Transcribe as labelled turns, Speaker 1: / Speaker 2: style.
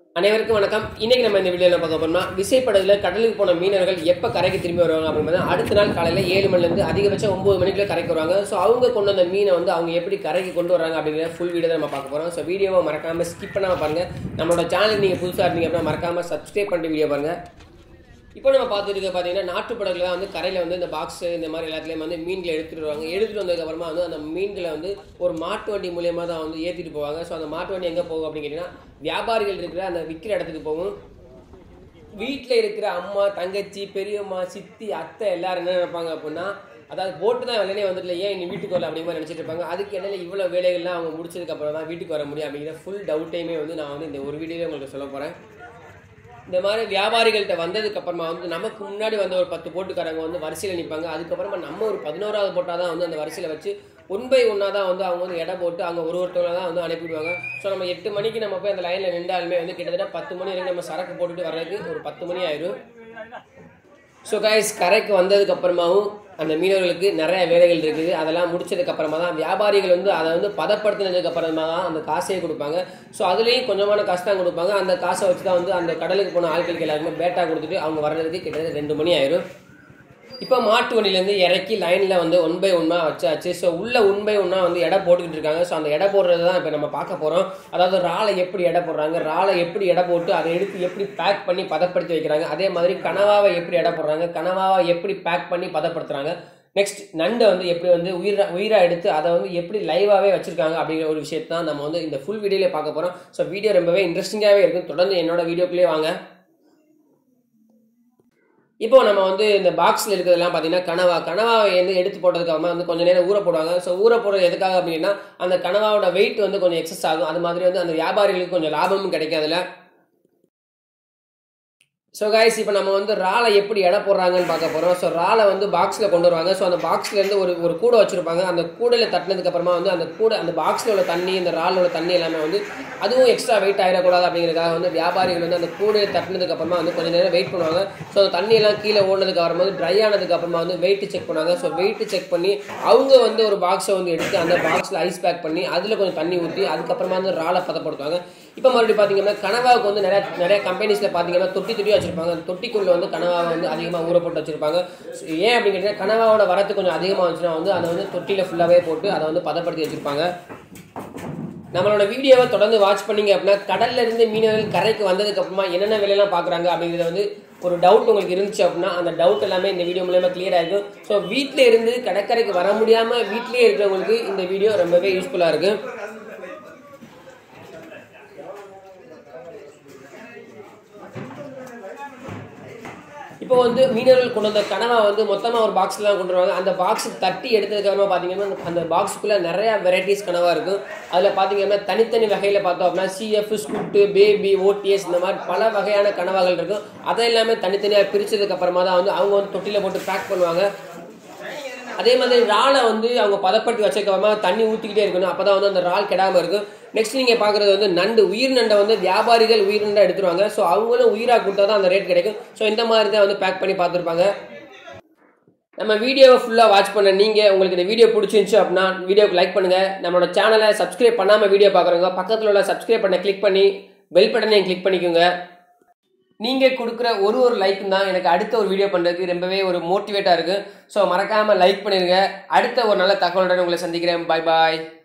Speaker 1: அனைவருக்கும் வணக்கம் இன்னைக்கு நம்ம இந்த வீடியோவில் பார்க்க போறோம்னா விசைப்படகுல கடலுக்கு போன மீனவர்கள் எப்போ கரைக்கு திரும்பி வருவாங்க அப்படின்னு அடுத்த நாள் காலையில் ஏழு மணிலேருந்து அதிகபட்சம் ஒம்பது மணிக்குள்ள கரைக்கு வருவாங்க ஸோ அவங்க கொண்டு வந்த மீனை வந்து அவங்க எப்படி கரைக்கு கொண்டு வராங்க அப்படிங்கிற ஃபுல் வீடியோ தான் நம்ம பார்க்க போகிறோம் ஸோ வீடியோவை மறக்காமல் ஸ்கிப் பண்ணாமல் பாருங்க நம்மளோட சேனல் நீங்கள் புதுசாக இருந்தீங்க அப்படின்னா மறக்காமல் சப்ஸ்கிரைப் பண்ணிட்டு வீடியோ பாருங்க இப்போ நம்ம பார்த்துட்டு இருக்க பார்த்தீங்கன்னா நாட்டு படகுல தான் வந்து கரையில் வந்து இந்த பாக்ஸ் இந்த மாதிரி எல்லாத்துலேயும் வந்து மீன்களை எடுத்துட்டு வருவாங்க எடுத்துட்டு வந்ததுக்கு அப்புறமா வந்து அந்த மீன்களை வந்து ஒரு மாட்டு வண்டி மூலியமாக தான் வந்து ஏற்றிட்டு போவாங்க ஸோ அந்த மாட்டு வண்டி எங்கே போகும் அப்படின்னு கேட்டிங்கன்னா வியாபாரிகள் இருக்கிற அந்த விற்கிற இடத்துக்கு போகும் வீட்டில் இருக்கிற அம்மா தங்கச்சி பெரியம்மா சித்தி அத்தை எல்லாரும் என்ன நினைப்பாங்க அப்படின்னா அதாவது போட்டு தான் வெள்ளனே வந்துட்டு ஏன் நீ வீட்டுக்கு வரல அப்படிங்கிற மாதிரி நினச்சிட்டு இருப்பாங்க அதுக்கு இடையில இவ்வளோ வேலைகள்லாம் அவங்க முடிச்சதுக்கு அப்புறம் தான் வீட்டுக்கு வர முடியும் அப்படிங்கிற ஃபுல் டவுட்டையுமே வந்து நான் வந்து இந்த ஒரு வீடியோவில் உங்களுக்கு சொல்ல போகிறேன் இந்த மாதிரி வியாபாரிகள்கிட்ட வந்ததுக்கு அப்புறமா வந்து நமக்கு முன்னாடி வந்த ஒரு பத்து போட்டுக்காரங்க வந்து வரிசையில் நிற்பாங்க அதுக்கப்புறமா நம்ம ஒரு பதினோராவது போட்டால் தான் வந்து அந்த வரிசையில் வச்சு ஒன் பை ஒன்னாக தான் வந்து அவங்க வந்து எடை போட்டு அவங்க ஒரு ஒருத்தவங்க தான் வந்து அனுப்பிடுவாங்க ஸோ நம்ம எட்டு மணிக்கு நம்ம போய் அந்த லைனில் நின்றாலுமே வந்து கிட்டத்தட்ட பத்து மணி வரைக்கும் நம்ம சரக்கு போட்டுட்டு வர்றதுக்கு ஒரு பத்து மணி ஆயிரும் ஸோ கைஸ் கரைக்கு வந்ததுக்கு அப்புறமாவும் அந்த மீனவர்களுக்கு நிறைய வேலைகள் இருக்குது அதெல்லாம் முடிச்சதுக்கு அப்புறமா தான் வியாபாரிகள் வந்து அதை வந்து பதப்படுத்தினதுக்கு அப்புறமா தான் அந்த காசையே கொடுப்பாங்க ஸோ அதுலேயும் கொஞ்சமான காசு தான் கொடுப்பாங்க அந்த காசை வச்சு தான் வந்து அந்த கடலுக்கு போன ஆட்களுக்கு எல்லாருமே பேட்டா கொடுத்துட்டு அவங்க வர்றதுக்கு கிட்டத்தட்ட ரெண்டு மணி ஆயிரும் இப்போ மாட்டு வண்டியிலேருந்து இறக்கி லைனில் வந்து ஒன் பை ஒன்னாக வச்சாச்சு ஸோ உள்ள ஒன் பை ஒன்னாக வந்து எடை போட்டுக்கிட்டு இருக்காங்க ஸோ அந்த எடை போடுறது தான் இப்போ நம்ம பார்க்க போகிறோம் அதாவது ராலை எப்படி எடை போடுறாங்க ராலை எப்படி எடை போட்டு அதை எடுத்து எப்படி பேக் பண்ணி பதப்படுத்தி வைக்கிறாங்க அதே மாதிரி கனவாவை எப்படி எடை போடுறாங்க கனவாவை எப்படி பேக் பண்ணி பதப்படுத்துறாங்க நெக்ஸ்ட் நண்டை வந்து எப்படி வந்து உயிரா உயிராக எடுத்து அதை வந்து எப்படி லைவாகவே வச்சிருக்காங்க அப்படிங்கிற ஒரு விஷயத்தை தான் நம்ம வந்து இந்த ஃபுல் வீடியோவில் பார்க்க போகிறோம் ஸோ வீடியோ ரொம்பவே இன்ட்ரெஸ்டிங்காகவே இருக்கும் தொடர்ந்து என்னோட வீடியோக்குள்ளே வாங்க இப்போ நம்ம வந்து இந்த பாக்ஸில் இருக்கிறதெல்லாம் பார்த்தீங்கன்னா கனவா கனவாவை வந்து எடுத்து போட்டதுக்கு அப்புறமா வந்து கொஞ்சம் நேரம் ஊற போடுவாங்க ஸோ ஊற போடுறது எதுக்காக அப்படின்னா அந்த கனவாவோட வெயிட் வந்து கொஞ்சம் எக்ஸஸ் ஆகும் அது மாதிரி வந்து அந்த வியாபாரிகளுக்கு கொஞ்சம் லாபமும் கிடைக்கும் அதில் ஸோ கைஸ் இப்போ நம்ம வந்து ராலை எப்படி எடை போடுறாங்கன்னு பார்க்க போகிறோம் ஸோ ராலை வந்து பாக்ஸில் கொண்டு வருவாங்க ஸோ அந்த பாக்ஸ்லேருந்து ஒரு ஒரு கூடை வச்சுருப்பாங்க அந்த கூடையில் தட்டினதுக்கு அப்புறமா வந்து அந்த கூடை அந்த பாக்ஸில் உள்ள தண்ணி இந்த ராலோட தண்ணி எல்லாமே வந்து அதுவும் எக்ஸ்ட்ரா வெயிட் ஆகிடக்கூடாது அப்படிங்கிறதுக்காக வந்து வியாபாரிகள் வந்து அந்த கூடையை தட்டினதுக்கு அப்புறமா வந்து கொஞ்சம் நேரம் வெயிட் பண்ணுவாங்க ஸோ அந்த தண்ணி எல்லாம் கீழே ஓடுனதுக்கு அப்புறமா வந்து ட்ரை ஆனதுக்கு அப்புறமா வந்து வெயிட் செக் பண்ணுவாங்க ஸோ வெயிட் செக் பண்ணி அவங்க வந்து ஒரு பாக்ஸை வந்து எடுத்து அந்த பாக்ஸில் ஐஸ் பேக் பண்ணி அதில் கொஞ்சம் தண்ணி ஊற்றி அதுக்கப்புறமா வந்து ராலை பதப்படுத்துவாங்க இப்போ மறுபடியும் பார்த்தீங்கன்னா கனவாவுக்கு வந்து நிறைய நிறைய கம்பெனிஸில் பார்த்தீங்கன்னா தொட்டி தொட்டி வச்சிருப்பாங்க அந்த தொட்டிக்குள்ளே வந்து கனவாவை வந்து அதிகமாக ஊற போட்டு வச்சிருப்பாங்க So, ஏன் அப்படின்னு கேட்டீங்கன்னா கனவாவோட வரத்து கொஞ்சம் அதிகமாக வந்துச்சுன்னா வந்து அதை வந்து தொட்டியில் ஃபுல்லாகவே போட்டு அதை வந்து பதப்படுத்தி வச்சிருப்பாங்க நம்மளோட வீடியோவை தொடர்ந்து வாட்ச் பண்ணீங்க அப்படின்னா கடல்ல இருந்து மீனவர்கள் கரைக்கு வந்ததுக்கு அப்புறமா என்னென்ன வேலையெல்லாம் பார்க்குறாங்க அப்படிங்கிறத வந்து ஒரு டவுட் உங்களுக்கு இருந்துச்சு அப்படின்னா அந்த டவுட் எல்லாமே இந்த வீடியோ மூலயமா கிளியர் ஆகிருக்கும் ஸோ வீட்டில் இருந்து கடற்கரைக்கு வர முடியாமல் வீட்டிலேயே இருக்கிறவங்களுக்கு இந்த வீடியோ ரொம்பவே யூஸ்ஃபுல்லாக இருக்குது இப்போ வந்து மீனவர்கள் கொண்டு வந்த கனவா வந்து மொத்தமாக ஒரு பாக்ஸ்லாம் கொண்டு வருவாங்க அந்த பாக்ஸ் தட்டி எடுத்ததுக்கப்புறமா பார்த்தீங்கன்னா அந்த- அந்த பாக்ஸுக்குள்ளே நிறைய வெரைட்டிஸ் கனவா இருக்கும் அதில் பார்த்தீங்கன்னா தனித்தனி வகையில் பார்த்தோம் அப்படின்னா சிஎஃப் ஸ்குட்டு பேபி ஓடிஎஸ் இந்த மாதிரி பல வகையான கனவாகள் இருக்கும் அதை எல்லாமே தனித்தனியாக பிரிச்சதுக்கு அப்புறமா தான் வந்து அவங்க வந்து தொட்டியில் போட்டு பேக் பண்ணுவாங்க அதே மாதிரி ராலை வந்து அவங்க பதப்படுத்தி வச்சதுக்கப்புறமா தண்ணி ஊற்றிக்கிட்டே இருக்கணும் அப்போ தான் வந்து அந்த ரால் கெடாமல் இருக்கும் நெக்ஸ்ட் நீங்கள் பார்க்குறது வந்து நண்டு உயிர் நண்டை வந்து வியாபாரிகள் உயிர் நண்டை எடுத்துருவாங்க ஸோ அவங்களும் உயிராக கொடுத்தா தான் அந்த ரேட் கிடைக்கும் ஸோ இந்த மாதிரி தான் வந்து பேக் பண்ணி பார்த்துருப்பாங்க நம்ம வீடியோவை ஃபுல்லாக வாட்ச் பண்ண நீங்கள் உங்களுக்கு இந்த வீடியோ பிடிச்சிருந்துச்சு அப்படின்னா வீடியோக்கு லைக் பண்ணுங்கள் நம்மளோட சேனலை சப்ஸ்கிரைப் பண்ணாமல் வீடியோ பார்க்குறவங்க பக்கத்தில் உள்ள சப்ஸ்கிரைப் பண்ண கிளிக் பண்ணி பெல் பட்டனையும் கிளிக் பண்ணிக்கோங்க நீங்கள் கொடுக்குற ஒரு ஒரு லைக்கும் தான் எனக்கு அடுத்த ஒரு வீடியோ பண்ணுறதுக்கு ரொம்பவே ஒரு மோட்டிவேட்டாக இருக்குது ஸோ மறக்காமல் லைக் பண்ணிடுங்க அடுத்த ஒரு நல்ல தகவலுடன் உங்களை சந்திக்கிறேன் பாய் பாய்